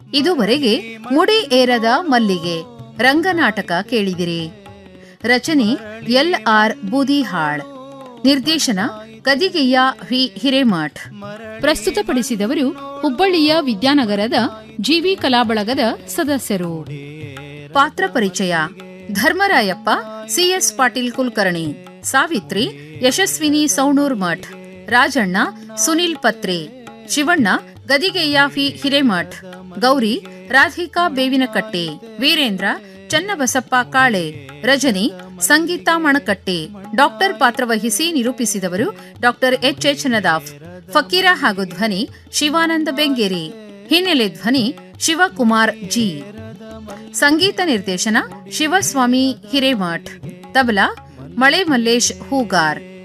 ಇದುವರೆಗೆ ಮುಡಿ ಏರದ ಮಲ್ಲಿಗೆ ರಂಗನಾಟಕ ಕೇಳಿದಿರಿ ರಚನೆ ಎಲ್ ಆರ್ ಬೂದಿಹಾಳ್ ನಿರ್ದೇಶನ ಗದಿಗೆಯ ವಿ ಹಿರೇಮಠ್ ಪ್ರಸ್ತುತಪಡಿಸಿದವರು ಹುಬ್ಬಳ್ಳಿಯ ವಿದ್ಯಾನಗರದ ಜಿವಿ ಕಲಾಬಳಗದ ಸದಸ್ಯರು ಪಾತ್ರ ಪರಿಚಯ ಧರ್ಮರಾಯಪ್ಪ ಸಿಎಸ್ ಪಾಟೀಲ್ ಕುಲಕರ್ಣಿ ಸಾವಿತ್ರಿ ಯಶಸ್ವಿನಿ ಸೌಣೂರ್ ಮಠ್ ರಾಜಣ್ಣ ಸುನಿಲ್ ಪತ್ರೆ ಶಿವಣ್ಣ ಗದಿಗೆಯ ಫಿ ಹಿರೇಮಠ್ ಗೌರಿ ರಾಧಿಕಾ ಬೇವಿನಕಟ್ಟೆ ವೀರೇಂದ್ರ ಚನ್ನಬಸಪ್ಪ ಕಾಳೆ ರಜನಿ ಸಂಗೀತಾ ಮಣಕಟ್ಟೆ ಡಾಕ್ಟರ್ ಪಾತ್ರವಹಿಸಿ ನಿರೂಪಿಸಿದವರು doctor H H Nadaf Fakira ಹಾಗೂ ಧ್ವನಿ ಶಿವಾನಂದ ಬೆಂಗೇರಿ ಹಿನ್ನೆಲೆ ಧ್ವನಿ ಶಿವಕುಮಾರ್ ಜಿ ಸಂಗೀತ ನಿರ್ದೇಶನ ಶಿವಸ್ವಾಮಿ ಹಿರೇಮಠ್ ತಬಲಾ ಮಳೆ ಮಲ್ಲೇಶ್ ಹೂಗಾರ್